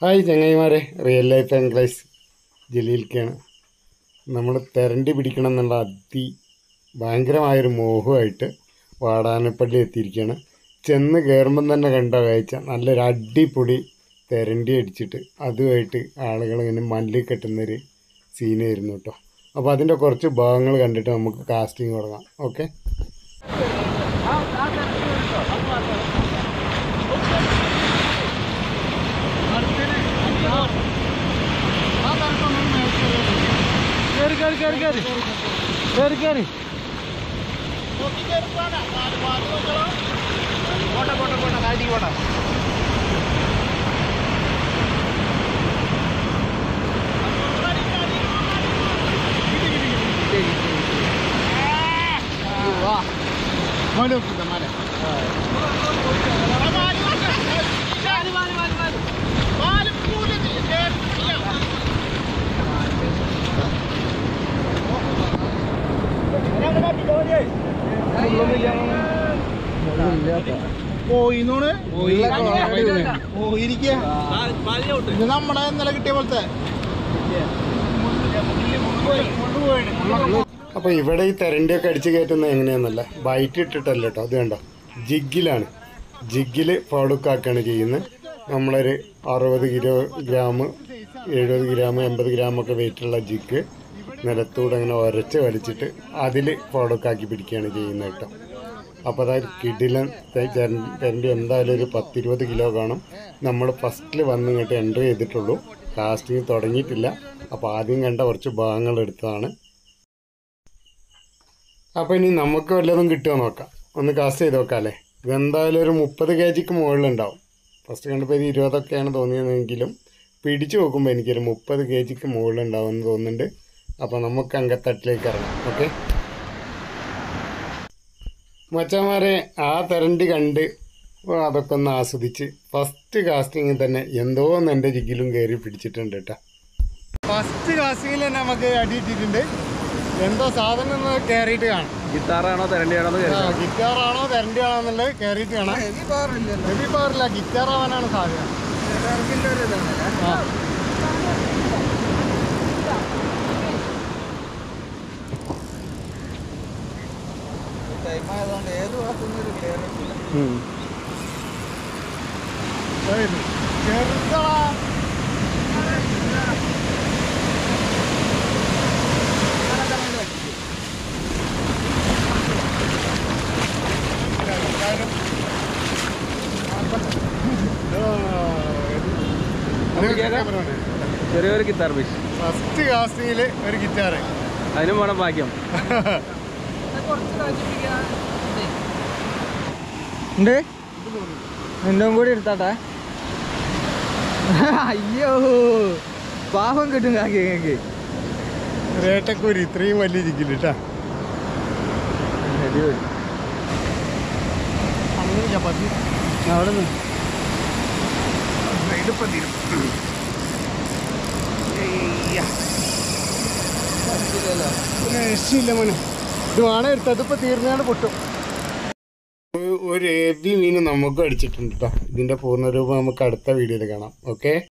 Hi ചങ്ങായിമാരെ real life എൻക്ലൈസ് ജലീൽക്കാണ് നമ്മൾ തെരണ്ടി പിടിക്കണം എന്നുള്ള അതി ഭയങ്കരമായൊരു മോഹമായിട്ട് വാടാനപ്പള്ളി എത്തിയിരിക്കുകയാണ് ചെന്ന് കയറുമ്പം തന്നെ കണ്ട കാഴ്ച നല്ലൊരു അടിപൊളി തെരണ്ടി അടിച്ചിട്ട് അതുമായിട്ട് ആളുകൾ ഇങ്ങനെ മല്ലിൽ കെട്ടുന്നൊരു സീനായിരുന്നു കേട്ടോ അപ്പോൾ അതിൻ്റെ കുറച്ച് ഭാഗങ്ങൾ കണ്ടിട്ട് നമുക്ക് കാസ്റ്റിംഗ് തുടങ്ങാം ഓക്കെ കേറി കേറി കേറി കേറി കേറി കേറി പോയിന്നോണ് പോയിരിക്ക ഇത് നമ്മളെ ഇന്നലെ കിട്ടിയ പോലത്തെ അപ്പോൾ ഇവിടെ ഈ തെരണ്ടിയൊക്കെ അടിച്ച് കയറ്റുന്നത് എങ്ങനെയാണെന്നല്ല ബൈറ്റ് ഇട്ടിട്ടല്ല കേട്ടോ അത് കണ്ടോ ജിഗിലാണ് ജിഗിൽ ഫൗളുക്കാക്കാണ് ചെയ്യുന്നത് നമ്മളൊരു അറുപത് കിലോ ഗ്രാം എഴുപത് ഗ്രാം എൺപത് ഗ്രാമൊക്കെ വെയിറ്റുള്ള ജിഗ് നിലത്തൂടെ അങ്ങനെ ഉരച്ച് വലിച്ചിട്ട് അതിൽ ഫൗളുക്കാക്കി പിടിക്കുകയാണ് ചെയ്യുന്നത് കേട്ടോ അപ്പോൾ അതായത് കിടിലൻ തെ- തെര- തെരണ്ടി എന്തായാലും ഒരു പത്തിരുപത് കിലോ കാണും നമ്മൾ ഫസ്റ്റിൽ വന്ന് ഇങ്ങോട്ട് എൻ്റർ ചെയ്തിട്ടുള്ളൂ കാസ്റ്റിംഗ് തുടങ്ങിയിട്ടില്ല അപ്പോൾ ആദ്യം കണ്ട കുറച്ച് ഭാഗങ്ങൾ എടുത്തതാണ് അപ്പോൾ ഇനി നമുക്ക് വല്ലതും കിട്ടുമോ നോക്കാം ഒന്ന് കാസ്റ്റ് ചെയ്ത് നോക്കാം അല്ലേ ഇതെന്തായാലും ഒരു മുപ്പത് കെ ജിക്ക് മുകളിലുണ്ടാവും ഫസ്റ്റ് കണ്ടപ്പോൾ ഒരു ഇരുപതൊക്കെയാണ് തോന്നിയതെങ്കിലും പിടിച്ചു നോക്കുമ്പോൾ എനിക്കൊരു മുപ്പത് കെ ജിക്ക് മുകളിലുണ്ടാവുമെന്ന് തോന്നുന്നുണ്ട് അപ്പോൾ നമുക്ക് അങ്കത്തട്ടിലേക്ക് ഇറങ്ങാം ഓക്കെ മച്ചന്മാരെ ആ തെരണ്ടി കണ്ട് അതൊക്കെ ഒന്ന് ആസ്വദിച്ച് ഫസ്റ്റ് കാസ്റ്റിങ്ങിൽ തന്നെ എന്തോ ഒന്ന് എൻ്റെ ജിഗിലും കയറി പിടിച്ചിട്ടുണ്ട് കേട്ടോ ഫസ്റ്റ് കാസ്റ്റിങ്ങിൽ തന്നെ നമുക്ക് അടിയിട്ടിട്ടുണ്ട് എന്തോ സാധനം ഒന്ന് കയറിയിട്ട് കാണാം ഗിത്താറാണോ തെരണ്ടിയാണോ ഗിറ്റാർ ആണോ തെരണ്ടി ആണോ എന്നുള്ളത് കയറിയിട്ട് കാണാം ഹെവി പവറില്ല ഗിറ്റാർ ആവാനാണ് സാധ്യത ആ. ശരി. ചെറുതാ. ചെറിയൊരു ഗിത്താർ പീസ് ഫസ്റ്റ് കാസ്റ്റിങ്ങിൽ ഒരു ഗിറ്റാറ് അതിനും വേണം ഭാഗ്യം ഉണ്ട് നിന്റെ കൂടി എടുത്താട്ടെ അയ്യോ പാപം കിട്ടും കാക്കി ഞങ്ങൾക്ക് രേട്ടക്കൂരി ഇത്രയും വലിയ ജിഗിൽ കേട്ടാ അവിടെ നിന്ന് രക്ഷയില്ല മോനെ ഇത് വേണം എടുത്ത് അതിപ്പോ തീർന്നാണ്ട് പൊട്ടും ഒരു ഹെവി മീൻ നമുക്ക് അടിച്ചിട്ടുണ്ട് കേട്ടോ ഇതിന്റെ പൂർണ്ണരൂപം നമുക്ക് അടുത്ത വീഡിയോയിൽ കാണാം ഓക്കെ